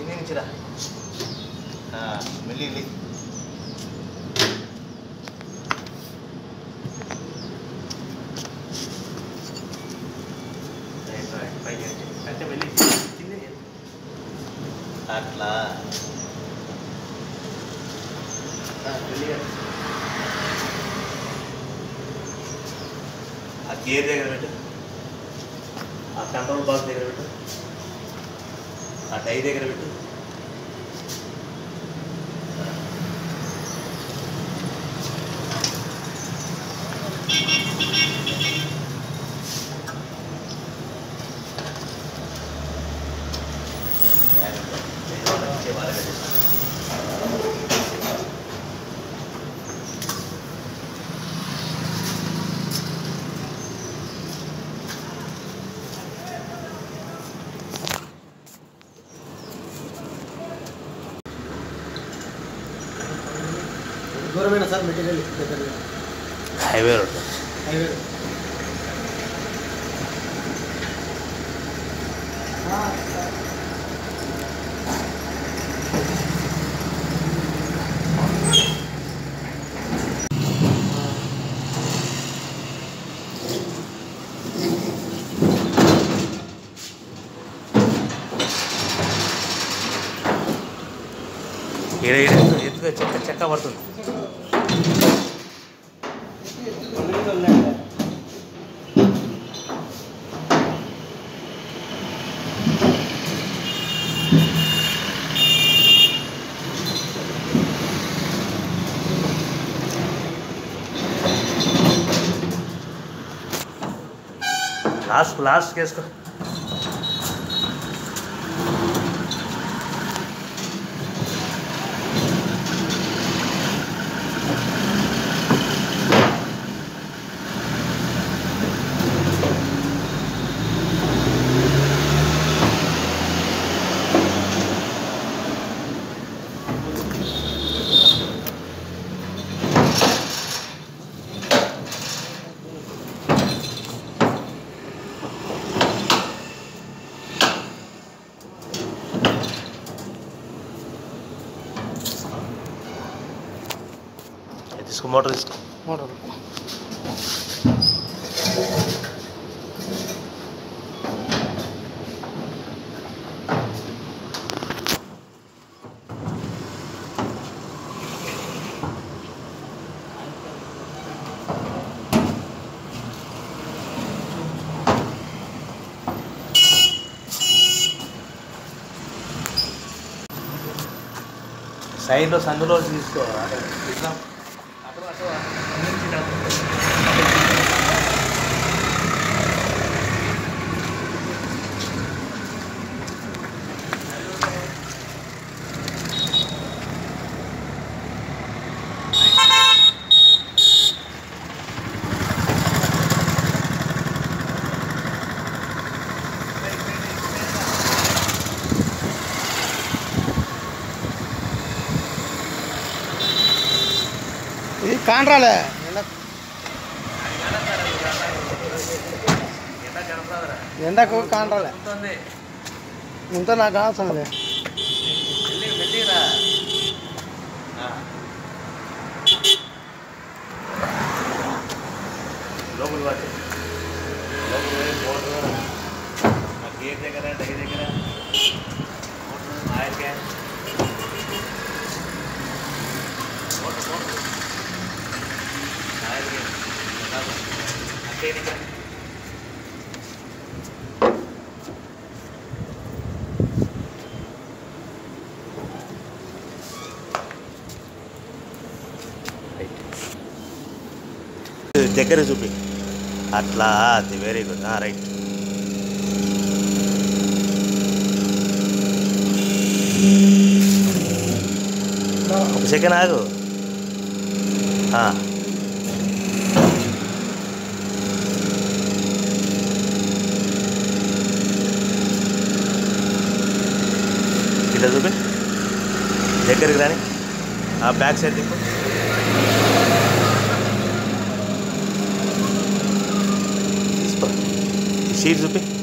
కింది నుంచి రా ఆ, మెల్లి మెల్లి రైట్, రైట్, పైకి ఎత్తి. అంటే మెల్లి కింది ఎత్తు. అట్లా ఆ, మెల్లి ఎత్తు. ఆ గేర్ దగ్గర పెట్టు ఆ కంట్రోల్ బాక్స్ దగ్గర పెట్టు ఆ టై దగ్గర పెట్టు దూరమైన సార్ మెటీరియల్ దగ్గర హైవే రోడ్ హైవే ఈడ ఈడ ఎత్తుగా చెక్క చెక్క పడుతుంది లాస్ట్ లాస్ట్ వేసుకో తీసుకో మోటార్ తీసుకో మోటార్ సైడ్లో సందులో తీసుకో అటు ఇట్లా అటు అటు అటు నుంచి ఇటు అటు. ఇది కాంట్రాలే ఎండ కనపడదురా. ఎండకు కాంట్రాలే ఉంటుంది. ఇంత నాకు అవసరం లేదు మెల్లి మెల్లిరా ఆ. లోపల పట్టు లోపల పోయి మోటార్ ఆ గేట్ దగ్గర డై దగ్గర motor oil can motor motor oil can అంటే ఇక్కడ దగ్గర చూపి అట్లా అది వెరీ గుడ్ రైట్ ఒక సెకండ్ ఆగు ఆ. ఇట్లా చూపి దగ్గరికి రాని ఆ బ్యాక్ సైడ్ దిక్కు తీసుకో ఈ సీట్ చూపి